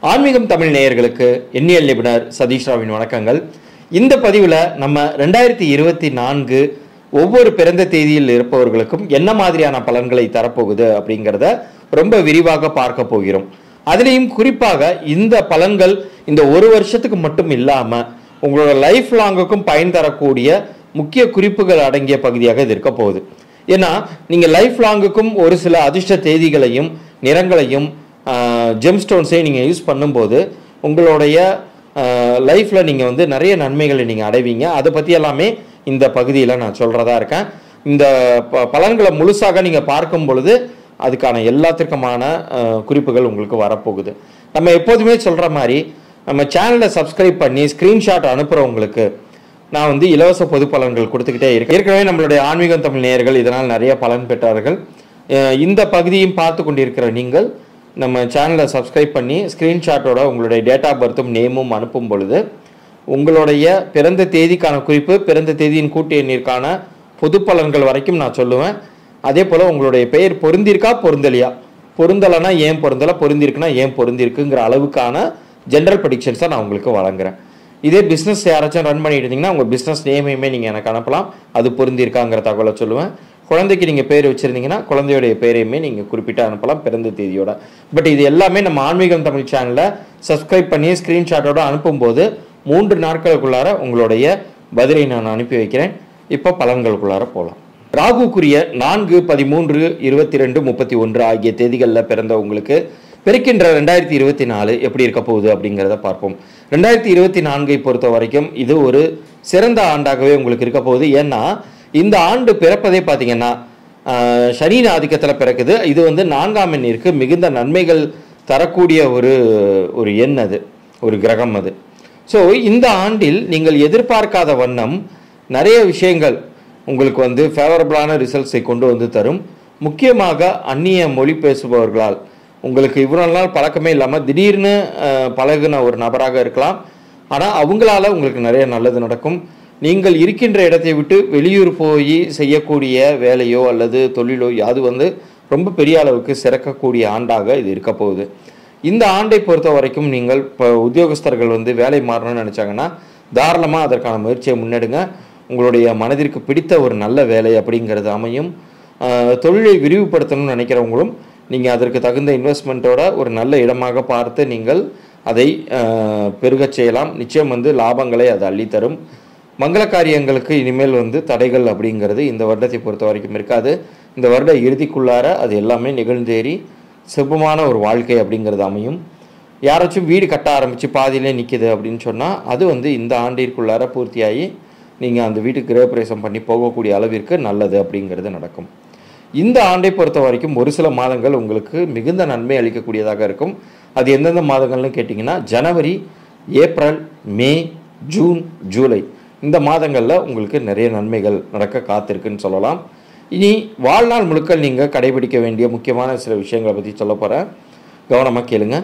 ஆன்மீகம் தமிழ் நேயர்களுக்கு எண்ணியல் நிபுணர் சதீஷ் ராவின் வணக்கங்கள் இந்த பதிவில் நம்ம ரெண்டாயிரத்தி இருபத்தி நான்கு ஒவ்வொரு பிறந்த தேதியில் இருப்பவர்களுக்கும் என்ன மாதிரியான பலன்களை தரப்போகுது அப்படிங்கிறத ரொம்ப விரிவாக பார்க்க போகிறோம் அதுலேயும் குறிப்பாக இந்த பலன்கள் இந்த ஒரு வருஷத்துக்கு மட்டும் இல்லாமல் உங்களோட லைஃப் லாங்குக்கும் பயன் தரக்கூடிய முக்கிய குறிப்புகள் அடங்கிய பகுதியாக இது இருக்க போகுது ஏன்னா நீங்கள் லைஃப் லாங்குக்கும் ஒரு சில அதிர்ஷ்ட தேதிகளையும் நிறங்களையும் ஜெம்ஸ்டோன்ஸையும் நீங்கள் யூஸ் பண்ணும்போது உங்களுடைய லைஃப்பில் நீங்கள் வந்து நிறைய நன்மைகளை நீங்கள் அடைவீங்க அதை பற்றி எல்லாமே இந்த பகுதியில் நான் சொல்கிறதா இருக்கேன் இந்த ப பலன்களை முழுசாக நீங்கள் பார்க்கும் பொழுது அதுக்கான எல்லாத்திற்குமான அஹ், குறிப்புகள் உங்களுக்கு வரப்போகுது நம்ம எப்போதுமே சொல்கிற மாதிரி நம்ம சேனலை சப்ஸ்கிரைப் பண்ணி ஸ்க்ரீன்ஷாட் அனுப்புகிறவங்களுக்கு நான் வந்து இலவச பொது பலன்கள் கொடுத்துக்கிட்டே இருக்கேன் ஏற்கனவே நம்மளுடைய ஆன்மீகம் தமிழ் நேயர்கள் இதனால் நிறைய பலன் பெற்றார்கள் அஹ் இந்த பகுதியும் பார்த்து கொண்டிருக்கிற நீங்கள் நம்ம சேனலை சப்ஸ்கிரைப் பண்ணி ஸ்க்ரீன்ஷாட்டோட உங்களுடைய டேட் ஆஃப் பர்த்தும் நேமும் அனுப்பும் பொழுது உங்களுடைய பிறந்த தேதிக்கான குறிப்பு பிறந்த தேதியின் கூட்டு எண்ணிற்கான பொது பலன்கள் வரைக்கும் நான் சொல்லுவேன் அதே போல் உங்களுடைய பெயர் பொருந்திருக்கா பொருந்தலையா பொருந்தலைன்னா ஏன் பொருந்தலை பொருந்திருக்குன்னா ஏன் பொருந்திருக்குங்கிற அளவுக்கான ஜென்ரல் ப்ரடிக்ஷன்ஸை நான் உங்களுக்கு வழங்குறேன் இதே பிஸ்னஸ் யாராச்சும் ரன் பண்ணிட்டு இருந்தீங்கன்னா உங்கள் பிஸ்னஸ் நேமையுமே நீங்கள் எனக்கு அனுப்பலாம் அது பொருந்திருக்காங்கிற தகவலை சொல்லுவேன் குழந்தைக்கு நீங்கள் பேர் வச்சுருந்தீங்கன்னா குழந்தையுடைய பேரையுமே நீங்கள் குறிப்பிட்டு அனுப்பலாம் பிறந்த தேதியோட பட் இது எல்லாமே நம்ம ஆன்மீகம் தமிழ் சேனலை சப்ஸ்கிரைப் பண்ணி ஸ்க்ரீன்ஷாட்டோட அனுப்பும்போது மூன்று நாட்களுக்குள்ளார உங்களுடைய பதிலை நான் அனுப்பி வைக்கிறேன் இப்போ பலன்களுக்குள்ளார போகலாம் ராகுக்குரிய நான்கு பதிமூன்று இருபத்தி ரெண்டு முப்பத்தி ஒன்று ஆகிய தேதிகளில் பிறந்த உங்களுக்கு பிறக்கின்ற ரெண்டாயிரத்தி இருபத்தி நாலு எப்படி இருக்க போகுது அப்படிங்கிறத பார்ப்போம் ரெண்டாயிரத்தி இருபத்தி நான்கை பொறுத்த வரைக்கும் இது ஒரு சிறந்த ஆண்டாகவே உங்களுக்கு இருக்க போகுது ஏன்னா இந்த ஆண்டு பிறப்பதே பார்த்தீங்கன்னா ஆஹ், சனியின் ஆதிக்கத்தில் பிறக்குது இது வந்து நான்காம் எண்ணிற்கு மிகுந்த நன்மைகள் தரக்கூடிய ஒரு ஒரு எண் அது ஒரு கிரகம் அது ஸோ இந்த ஆண்டில் நீங்கள் எதிர்பார்க்காத வண்ணம் நிறைய விஷயங்கள் உங்களுக்கு வந்து ஃபேவரபிளான ரிசல்ட்ஸை கொண்டு வந்து தரும் முக்கியமாக அந்நிய மொழி பேசுபவர்களால் உங்களுக்கு இவ்வளோ நாள் பழக்கமே இல்லாமல் திடீர்னு அஹ், பழகுன ஒரு நபராக இருக்கலாம் ஆனால் அவங்களால உங்களுக்கு நிறைய நல்லது நடக்கும் நீங்கள் இருக்கின்ற இடத்தை விட்டு வெளியூர் போய் செய்யக்கூடிய வேலையோ அல்லது தொழிலோ அது வந்து ரொம்ப பெரிய அளவுக்கு சிறக்கக்கூடிய ஆண்டாக இது இருக்க போகுது இந்த ஆண்டை பொறுத்த வரைக்கும் நீங்கள் இப்போ உத்தியோகஸ்தர்கள் வந்து வேலை மாறணும்னு நினச்சாங்கன்னா தாராளமாக அதற்கான முயற்சியை முன்னெடுங்க உங்களுடைய மனதிற்கு பிடித்த ஒரு நல்ல வேலை அப்படிங்கிறது அமையும் ஆஹ், தொழிலை விரிவுபடுத்தணும்னு நினைக்கிறவங்களும் நீங்கள் அதற்கு தகுந்த இன்வெஸ்ட்மெண்ட்டோட ஒரு நல்ல இடமாக பார்த்து நீங்கள் அதை ஆஹ், பெருகச் செய்யலாம் நிச்சயம் வந்து லாபங்களை அது அள்ளித்தரும் மங்கள காரியங்களுக்கு இனிமேல் வந்து தடைகள் அப்படிங்கிறது இந்த வருடத்தை பொறுத்த வரைக்கும் இருக்காது இந்த வருட இறுதிக்குள்ளார அது எல்லாமே நிகழ்ந்தேறி சுபமான ஒரு வாழ்க்கை அப்படிங்கிறது அமையும் யாராச்சும் வீடு கட்ட ஆரம்பித்து பாதியிலே நிற்கிது அப்படின்னு சொன்னால் அது வந்து இந்த ஆண்டிற்குள்ளார பூர்த்தியாகி நீங்கள் அந்த வீட்டுக்கு கிரகப்பிரவேசம் பண்ணி போகக்கூடிய அளவிற்கு நல்லது அப்படிங்கிறது நடக்கும் இந்த ஆண்டை பொறுத்த வரைக்கும் ஒரு சில மாதங்கள் உங்களுக்கு மிகுந்த நன்மை அளிக்கக்கூடியதாக இருக்கும் அது எந்தெந்த மாதங்கள்னு கேட்டிங்கன்னா ஜனவரி ஏப்ரல் மே ஜூன் ஜூலை இந்த மாதங்களில் உங்களுக்கு நிறைய நன்மைகள் நடக்க காத்திருக்குன்னு சொல்லலாம் இனி வாழ்நாள் முழுக்க நீங்கள் கடைபிடிக்க வேண்டிய முக்கியமான சில விஷயங்களை பற்றி சொல்ல போகிறேன் கவனமாக கேளுங்க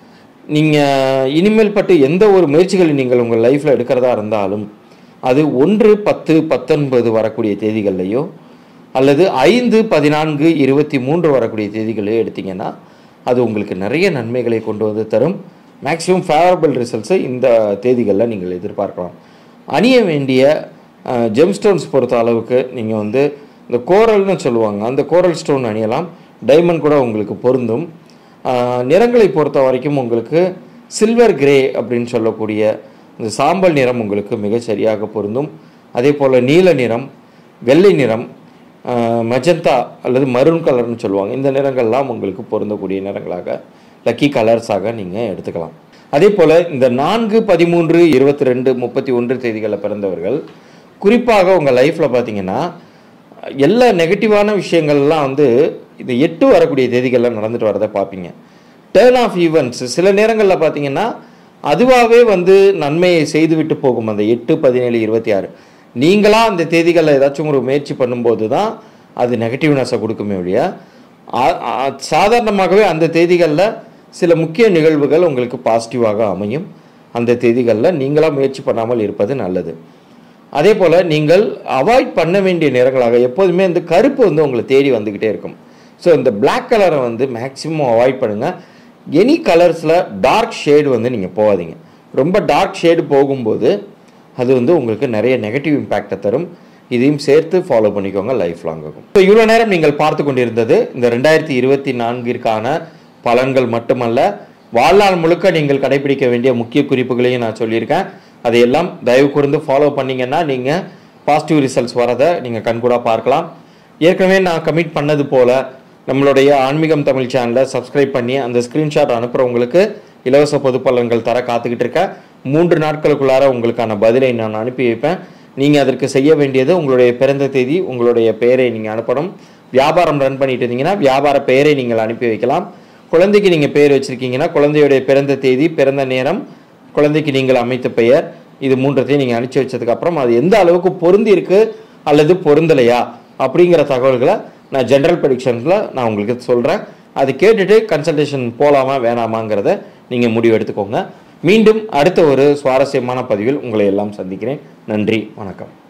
நீங்கள் இனிமேல் பட்டு எந்த ஒரு முயற்சிகளை நீங்கள் உங்கள் லைஃப்பில் எடுக்கிறதா இருந்தாலும் அது ஒன்று பத்து பத்தொன்பது வரக்கூடிய தேதிகள்லையோ அல்லது ஐந்து பதினான்கு இருபத்தி மூன்று வரக்கூடிய தேதிகளையோ எடுத்தீங்கன்னா அது உங்களுக்கு நிறைய நன்மைகளை கொண்டு வந்து தரும் மேக்ஸிமம் ஃபேவரபிள் ரிசல்ட்ஸை இந்த தேதிகளில் நீங்கள் எதிர்பார்க்கலாம் அணிய வேண்டிய ஜெம்ஸ்டோன்ஸ் பொறுத்த அளவுக்கு நீங்கள் வந்து இந்த கோரல்னு சொல்லுவாங்க அந்த கோரல் ஸ்டோன் அணியலாம் டைமண்ட் கூட உங்களுக்கு பொருந்தும் ஆஹ் நிறங்களை பொறுத்த வரைக்கும் உங்களுக்கு சில்வர் கிரே அப்படின்னு சொல்லக்கூடிய இந்த சாம்பல் நிறம் உங்களுக்கு மிக சரியாக பொருந்தும் அதே போல் நீல நிறம் வெள்ளை நிறம் மெஜந்தா அல்லது மரூன் கலர்னு சொல்லுவாங்க இந்த நிறங்கள்லாம் உங்களுக்கு பொருந்தக்கூடிய நிறங்களாக லக்கி கலர்ஸாக நீங்கள் எடுத்துக்கலாம் அதே போல் இந்த நான்கு பதிமூன்று இருபத்தி ரெண்டு முப்பத்தி ஒன்று தேதிகளில் பிறந்தவர்கள் குறிப்பாக உங்கள் லைஃப்பில் பார்த்தீங்கன்னா எல்லா நெகட்டிவான விஷயங்கள்லாம் வந்து இந்த எட்டு வரக்கூடிய தேதிகளில் நடந்துட்டு வரதை பார்ப்பீங்க டேர்ன் ஆஃப் ஈவெண்ட்ஸ் சில நேரங்களில் பார்த்தீங்கன்னா அதுவாகவே வந்து நன்மையை செய்துவிட்டு போகும் அந்த எட்டு பதினேழு இருபத்தி ஆறு நீங்களாக அந்த தேதிகளில் ஏதாச்சும் ஒரு முயற்சி பண்ணும்போது தான் அது நெகட்டிவ்னஸை கொடுக்குமே ஒழிய ஆ- ஆ- சாதாரணமாகவே அந்த தேதிகளில் சில முக்கிய நிகழ்வுகள் உங்களுக்கு பாசிட்டிவாக அமையும் அந்த தேதிகளில் நீங்களாக முயற்சி பண்ணாமல் இருப்பது நல்லது அதே போல் நீங்கள் அவாய்ட் பண்ண வேண்டிய நிறங்களாக எப்போதுமே இந்த கருப்பு வந்து உங்களை தேடி வந்துக்கிட்டே இருக்கும் ஸோ இந்த Black கலரை வந்து மேக்ஸிமம் அவாய்ட் பண்ணுங்கள் எனி கலர்ஸில் டார்க் ஷேடு வந்து நீங்கள் போகாதீங்க ரொம்ப டார்க் ஷேடு போகும்போது அது வந்து உங்களுக்கு நிறைய நெகட்டிவ் இம்பேக்டை தரும் இதையும் சேர்த்து ஃபாலோ பண்ணிக்கோங்க லைஃப் லாங் ஆகும் ஸோ இவ்வளோ நேரம் நீங்கள் பார்த்து கொண்டிருந்தது இந்த ரெண்டாயிரத்தி இருபத்தி நான்கிற்கான பலன்கள் மட்டுமல்ல வாழ்நாள் முழுக்க நீங்கள் கடைபிடிக்க வேண்டிய முக்கிய குறிப்புகளையும் நான் சொல்லியிருக்கேன் அதையெல்லாம் தயவு கூர்ந்து ஃபாலோ பண்ணீங்கன்னா நீங்கள் பாசிட்டிவ் ரிசல்ட்ஸ் வரதை நீங்கள் கண்கூடாக பார்க்கலாம் ஏற்கனவே நான் கமிட் பண்ணது போல நம்மளுடைய ஆன்மீகம் தமிழ் சேனலை சப்ஸ்கிரைப் பண்ணி அந்த ஸ்க்ரீன்ஷாட் அனுப்புகிறவங்களுக்கு இலவச பொது பலன்கள் தர காத்துக்கிட்டு இருக்கேன் மூன்று நாட்களுக்குள்ளார உங்களுக்கான பதிலை நான் அனுப்பி வைப்பேன் நீங்கள் அதற்கு செய்ய வேண்டியது உங்களுடைய பிறந்த தேதி உங்களுடைய பெயரை நீங்கள் அனுப்பணும் வியாபாரம் ரன் பண்ணிட்டு இருந்தீங்கன்னா வியாபார பெயரை நீங்கள் அனுப்பி வைக்கலாம் குழந்தைக்கு நீங்கள் பெயர் வச்சிருக்கீங்கன்னா குழந்தையுடைய பிறந்த தேதி பிறந்த நேரம் குழந்தைக்கு நீங்கள் அமைத்த பெயர் இது மூன்றத்தையும் நீங்கள் அனுப்பிச்சி வச்சதுக்கு அப்புறம் அது எந்த அளவுக்கு பொருந்தி இருக்கு அல்லது பொருந்தலையா அப்படிங்கிற தகவல்களை நான் ஜென்ரல் ப்ரெடிக்ஷன்ஸில் நான் உங்களுக்கு சொல்கிறேன் அது கேட்டுட்டு கன்சல்டேஷன் போகலாமா வேணாமாங்கிறத நீங்கள் முடிவு எடுத்துக்கோங்க மீண்டும் அடுத்த ஒரு சுவாரஸ்யமான பதிவில் உங்களை எல்லாம் சந்திக்கிறேன் நன்றி வணக்கம்